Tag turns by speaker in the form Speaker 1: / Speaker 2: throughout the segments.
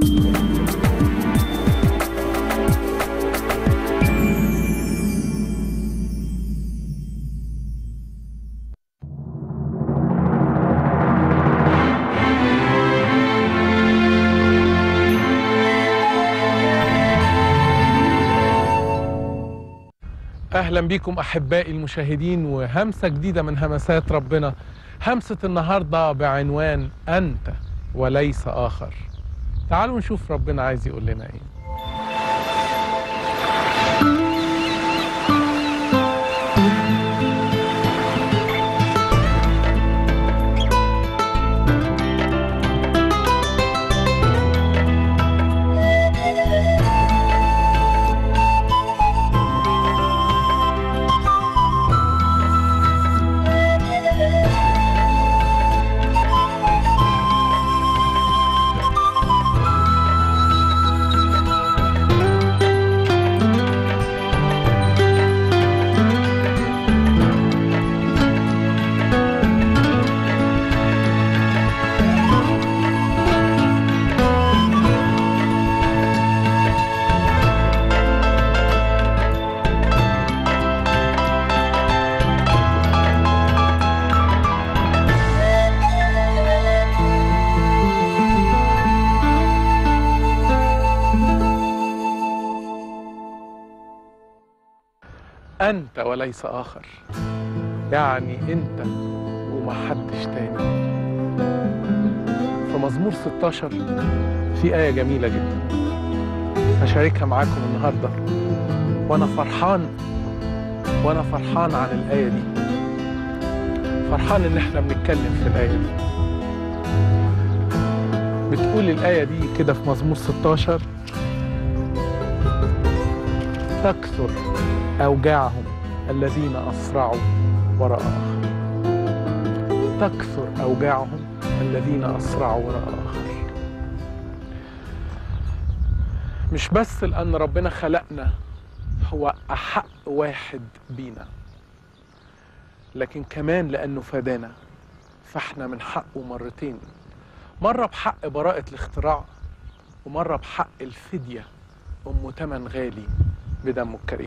Speaker 1: اهلا بكم احبائي المشاهدين وهمسه جديده من همسات ربنا همسه النهارده بعنوان انت وليس اخر تعالوا نشوف ربنا عايز يقول لنا ايه انت وليس اخر يعني انت ومحدش تاني في مزمور 16 في آية جميلة جدا هشاركها معاكم النهاردة وأنا فرحان وأنا فرحان عن الآية دي فرحان إن إحنا بنتكلم في الآية دي بتقول الآية دي كده في مزمور 16 تكثر أوجاعهم الذين أسرعوا وراء آخر تكثر أوجاعهم الذين أسرعوا وراء آخر مش بس لأن ربنا خلقنا هو أحق واحد بينا لكن كمان لأنه فدانا فاحنا من حقه مرتين مرة بحق براءة الاختراع ومرة بحق الفدية أم تمن غالي بدمه الكريم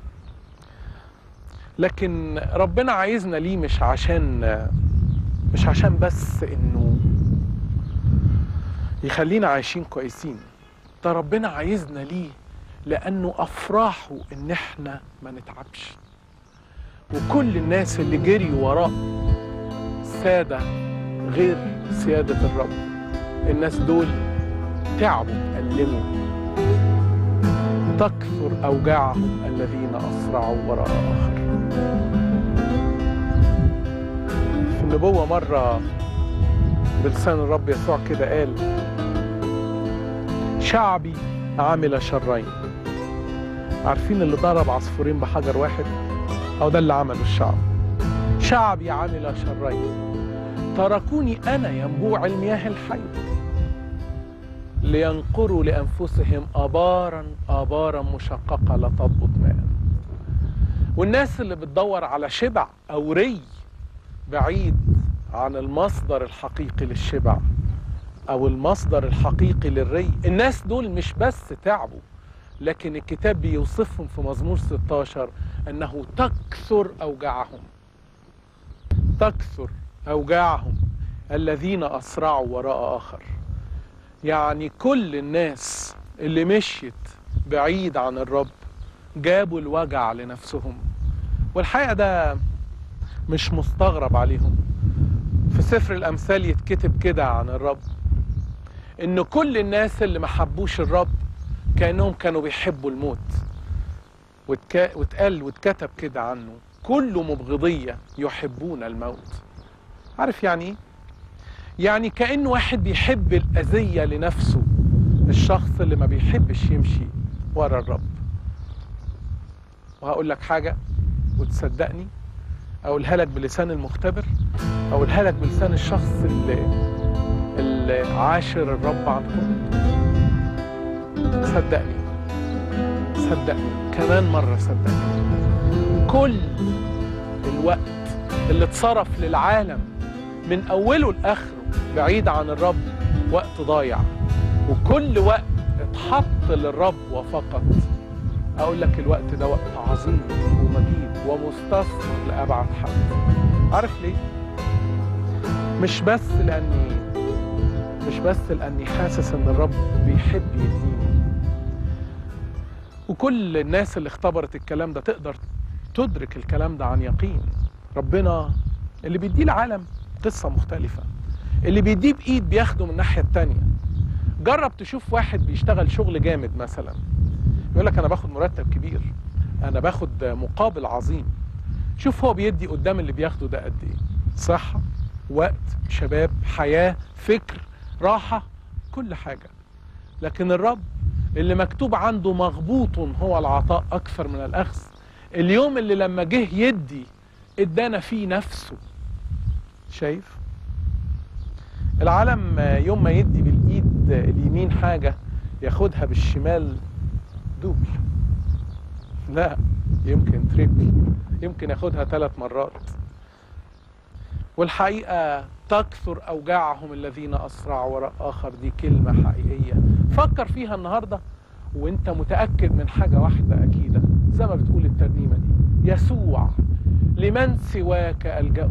Speaker 1: لكن ربنا عايزنا ليه مش عشان مش عشان بس انه يخلينا عايشين كويسين ده ربنا عايزنا ليه لانه افراحه ان احنا ما نتعبش وكل الناس اللي جريوا وراء سادة غير سيادة الرب الناس دول تعبوا ألموا تكثر أوجاعهم الذين أسرعوا وراء آخر في النبوة مرة بلسان الرب يسوع كده قال شعبي عمل شرين عارفين اللي ضرب عصفورين بحجر واحد أو ده اللي عمله الشعب شعبي عمل شرين تركوني أنا ينبوع المياه الحية لينقروا لأنفسهم آبارا آبارا مشققة لا تضبط ماء والناس اللي بتدور على شبع أو ري بعيد عن المصدر الحقيقي للشبع أو المصدر الحقيقي للري الناس دول مش بس تعبوا لكن الكتاب بيوصفهم في مزمور 16 أنه تكثر أوجاعهم تكثر أوجاعهم الذين أسرعوا وراء آخر يعني كل الناس اللي مشيت بعيد عن الرب جابوا الوجع لنفسهم والحقيقة ده مش مستغرب عليهم في سفر الأمثال يتكتب كده عن الرب إن كل الناس اللي ما حبوش الرب كأنهم كانوا بيحبوا الموت واتك... واتقال واتكتب كده عنه كل مبغضية يحبون الموت عارف يعني ايه؟ يعني كأن واحد بيحب الأذية لنفسه الشخص اللي ما بيحبش يمشي ورا الرب وهقول لك حاجة وتصدقني أقولها لك بلسان المختبر أقولها لك بلسان الشخص اللي, اللي عاشر الرب عن قرب صدقني صدقني كمان مرة صدقني كل الوقت اللي اتصرف للعالم من أوله لآخره بعيد عن الرب وقت ضايع وكل وقت اتحط للرب وفقط اقول لك الوقت ده وقت عظيم ومجيد ومستثمر لابعد حد عارف ليه مش بس لاني مش بس لاني حاسس ان الرب بيحب يديني وكل الناس اللي اختبرت الكلام ده تقدر تدرك الكلام ده عن يقين ربنا اللي بيديه العالم قصة مختلفة اللي بيديه بإيد بياخده من الناحية التانية جرب تشوف واحد بيشتغل شغل جامد مثلا يقول لك أنا باخد مرتب كبير أنا باخد مقابل عظيم شوف هو بيدي قدام اللي بياخده ده قد إيه صحة وقت شباب حياة فكر راحة كل حاجة لكن الرب اللي مكتوب عنده مغبوط هو العطاء أكثر من الأخذ اليوم اللي لما جه يدي ادانا فيه نفسه شايف العالم يوم ما يدي بالايد اليمين حاجة ياخدها بالشمال دوبل لا يمكن تريبل يمكن ياخدها ثلاث مرات والحقيقة تكثر أوجاعهم الذين أسرعوا وراء آخر دي كلمة حقيقية فكر فيها النهاردة وانت متأكد من حاجة واحدة أكيدة زي ما بتقول الترنيمة دي يسوع لمن سواك ألجأ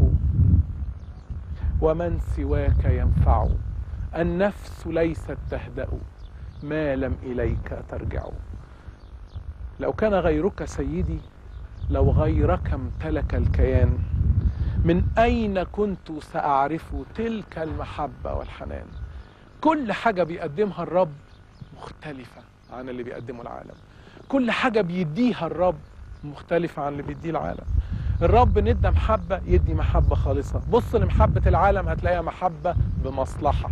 Speaker 1: ومن سواك ينفع النفس ليست تهدأ ما لم إليك ترجع لو كان غيرك سيدي لو غيرك امتلك الكيان من أين كنت سأعرف تلك المحبة والحنان كل حاجة بيقدمها الرب مختلفة عن اللي بيقدمه العالم كل حاجة بيديها الرب مختلفة عن اللي بيديه العالم الرب ندى محبة يدي محبة خالصة بص لمحبة العالم هتلاقيها محبة بمصلحة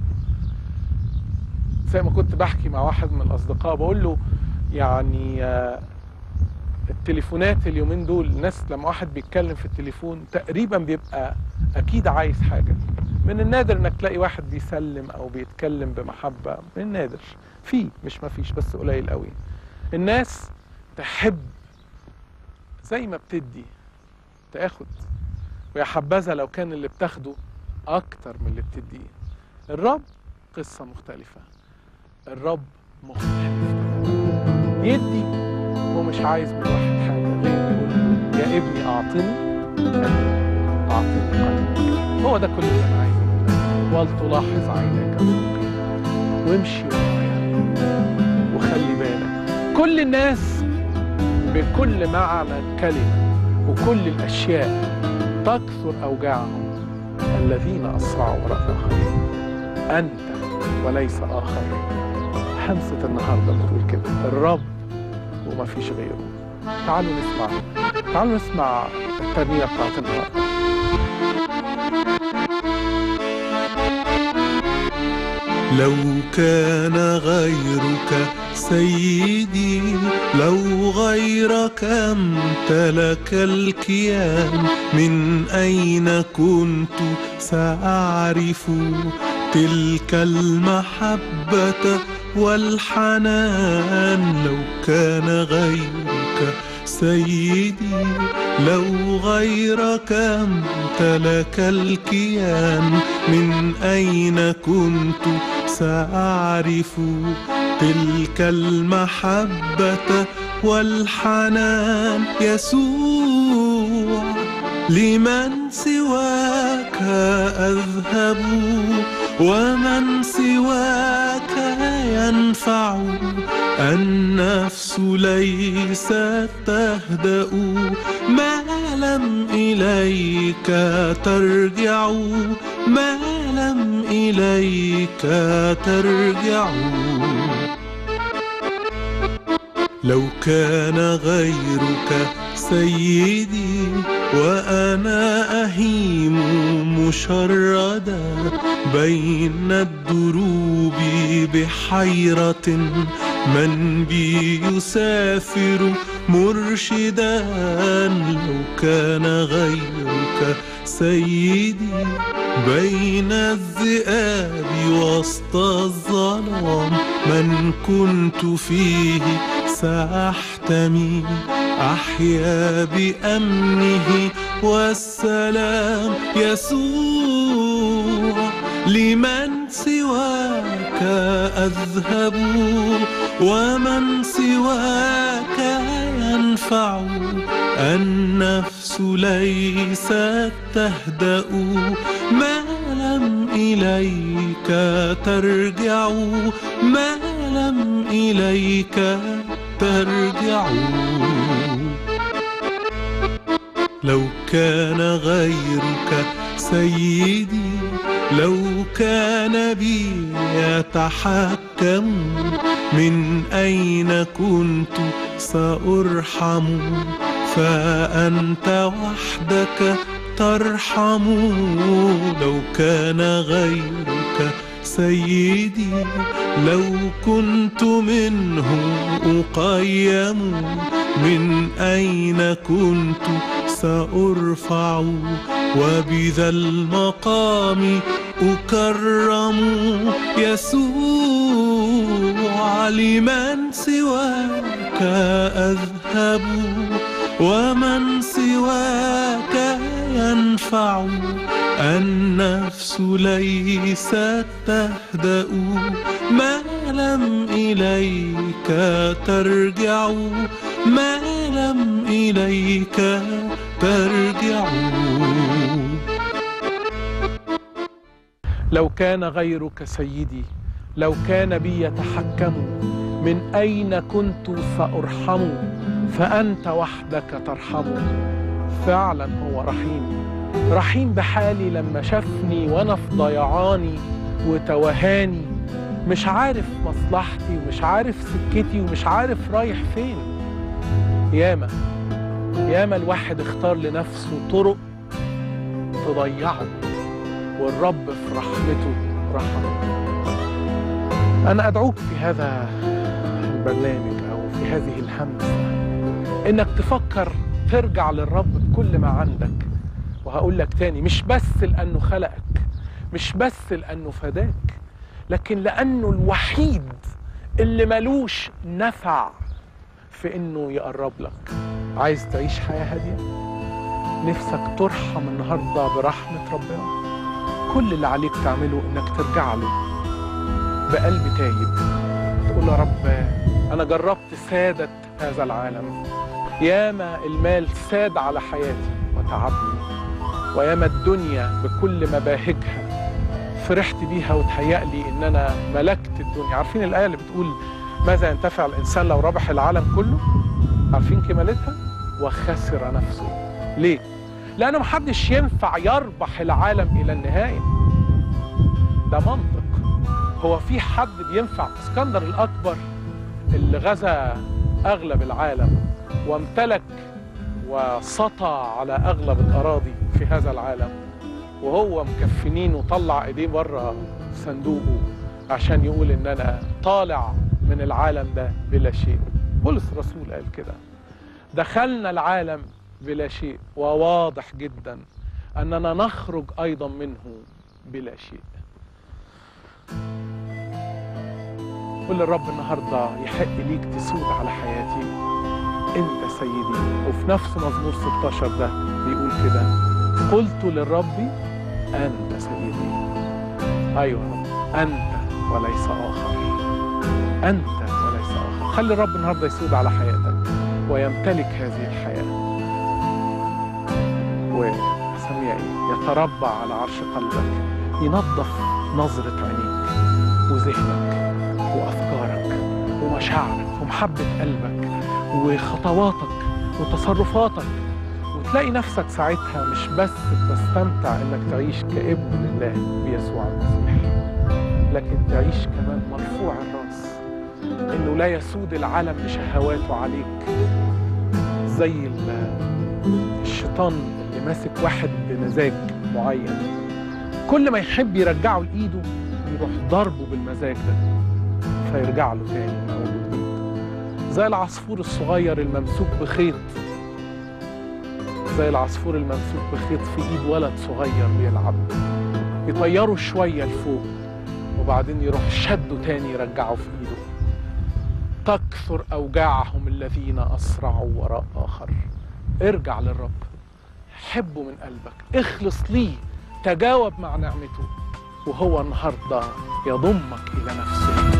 Speaker 1: زي ما كنت بحكي مع واحد من الأصدقاء بقول له يعني التليفونات اليومين دول الناس لما واحد بيتكلم في التليفون تقريبا بيبقى أكيد عايز حاجة من النادر انك تلاقي واحد بيسلم او بيتكلم بمحبة من النادر في مش ما فيش بس قليل قوي الناس تحب زي ما بتدي تاخد ويا حبذا لو كان اللي بتاخده اكتر من اللي بتديه الرب قصة مختلفة الرب مختلف يدي ومش عايز من واحد حاجة غير يقول يا ابني اعطني قلبي اعطني قلبك هو ده كل اللي انا عايزه منك ولتلاحظ عيناك وامشي ورايا وخلي بالك كل الناس بكل معنى الكلمة وكل الأشياء تكثر أوجاعهم الذين أسرعوا وراء آخرين أنت وليس آخر همسة النهاردة بتقول كده الرب وما فيش غيره تعالوا نسمع تعالوا نسمع الترنيمة بتاعت النهارده
Speaker 2: لو كان غيرك سيدي لو غيرك امتلك الكيان من أين كنت سأعرف تلك المحبة والحنان لو كان غيرك سيدي لو غيرك امتلك الكيان من أين كنت سأعرف تلك المحبة والحنان يسوع لمن سواك أذهب ومن سواك ينفع النفس ليست تهدأ ما لم إليك ترجع ما لم إليك ترجع لو كان غيرك سيدي وأنا أهيم مشردا بين الدروب بحيرة من بي يسافر مرشدا لو كان غيرك سيدي بين الذئاب وسط الظلام من كنت فيه سأحتمي أحيا بأمنه والسلام يسوع لمن سواك أذهب ومن سواك ينفع النفس ليست تهدأ ما لم إليك ترجع ما لم إليك ترجع لو كان غيرك سيدي لو كان بي يتحكم من أين كنت سأرحم فأنت وحدك ترحم لو كان غيرك سيدي لو كنت منه أقيم من أين كنت سأرفع وبذا المقام أكرم يسوع لمن سواك أذهب ومن سواك ينفع النفس ليست تهدأ ما لم إليك ترجع ما لم إليك ترجع
Speaker 1: لو كان غيرك سيدي لو كان بي يتحكم من أين كنت سأرحم فأنت وحدك ترحم فعلا هو رحيم رحيم بحالي لما شافني وأنا في ضيعاني وتوهاني مش عارف مصلحتي ومش عارف سكتي ومش عارف رايح فين ياما ياما الواحد اختار لنفسه طرق تضيعه والرب في رحمته رحمه أنا أدعوك في هذا البرنامج أو في هذه الهمسة إنك تفكر ترجع للرب بكل ما عندك وهقول لك تاني مش بس لأنه خلقك مش بس لأنه فداك لكن لأنه الوحيد اللي ملوش نفع في إنه يقرب لك عايز تعيش حياة هادية نفسك ترحم النهاردة برحمة ربنا كل اللي عليك تعمله إنك ترجع له بقلب تايب تقول يا رب أنا جربت سادة هذا العالم ياما المال ساد على حياتي وتعبني وياما الدنيا بكل مباهجها فرحت بيها وتهيأ لي إن أنا ملكت الدنيا عارفين الآية اللي بتقول ماذا ينتفع الإنسان لو ربح العالم كله عارفين كمالتها وخسر نفسه ليه لأنه محدش ينفع يربح العالم إلى النهاية ده منطق هو في حد بينفع اسكندر الأكبر اللي غزا أغلب العالم وامتلك وسطى على أغلب الأراضي في هذا العالم وهو مكفنين وطلع ايديه بره صندوقه عشان يقول ان انا طالع من العالم ده بلا شيء بولس الرسول قال كده دخلنا العالم بلا شيء وواضح جدا اننا نخرج ايضا منه بلا شيء قول للرب النهارده يحق ليك تسود على حياتي انت سيدي وفي نفس مزمور 16 ده بيقول كده قلت للرب انت سيدي ايوه يا رب انت وليس اخر انت وليس اخر خلي الرب النهارده يسود على حياتك ويمتلك هذه الحياه وسميها ايه يتربع على عرش قلبك ينظف نظره عينيك وذهنك وافكارك ومشاعرك ومحبه قلبك وخطواتك وتصرفاتك وتلاقي نفسك ساعتها مش بس بتستمتع انك تعيش كابن لله بيسوع المسيح لكن تعيش كمان مرفوع الراس انه لا يسود العالم بشهواته عليك زي ال- الشيطان اللي ماسك واحد بمزاج معين كل ما يحب يرجعه لايده يروح ضربه بالمزاج ده فيرجع له تاني من اول وجديد زي العصفور الصغير الممسوك بخيط زي العصفور الممسوك بخيط في ايد ولد صغير بيلعب يطيره شويه لفوق وبعدين يروح شده تاني يرجعه في ايده تكثر اوجاعهم الذين اسرعوا وراء اخر ارجع للرب حبه من قلبك اخلص ليه تجاوب مع نعمته وهو النهارده يضمك الى نفسه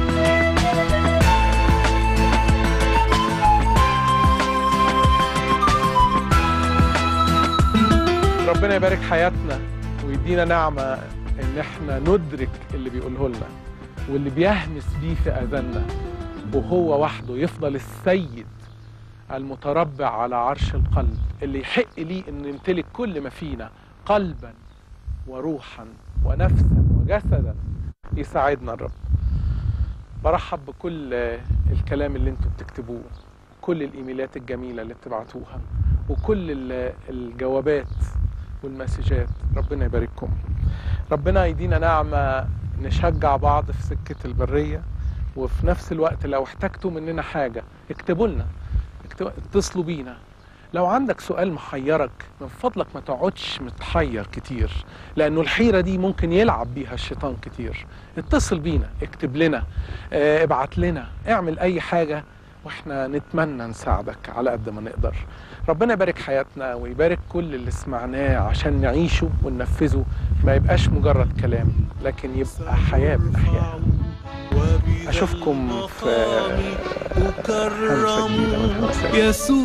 Speaker 1: ربنا يبارك حياتنا ويدينا نعمة إن إحنا ندرك اللي بيقوله لنا واللي بيهمس بيه في آذاننا وهو وحده يفضل السيد المتربع على عرش القلب اللي يحق ليه إنه يمتلك كل ما فينا قلبا وروحا ونفسا وجسدا يساعدنا الرب برحب بكل الكلام اللي انتوا بتكتبوه كل الايميلات الجميله اللي بتبعتوها وكل ال- الجوابات والمسجات ربنا يبارككم ربنا يدينا نعمة نشجع بعض في سكة البرية وفي نفس الوقت لو احتجتوا مننا حاجة اكتبوا لنا اكتبوا- اتصلوا بينا لو عندك سؤال محيرك من فضلك ما تقعدش متحير كتير لأنه الحيرة دي ممكن يلعب بيها الشيطان كتير اتصل بينا اكتب لنا اه، ابعت لنا اعمل أي حاجة واحنا نتمنى نساعدك على قد ما نقدر ربنا يبارك حياتنا ويبارك كل اللي سمعناه عشان نعيشه وننفذه ما يبقاش مجرد كلام لكن يبقى حياة بنحياها أشوفكم في همسة جديدة من همسات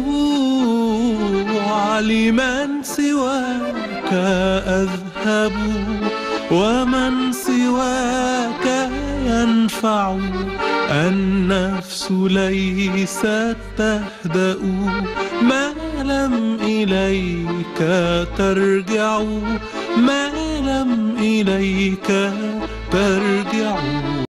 Speaker 2: يسوع لمن سواك أذهب ومن سواك ينفع النفس ليست تهدأ ما لم إليك ترجع ما لم إليك ترجع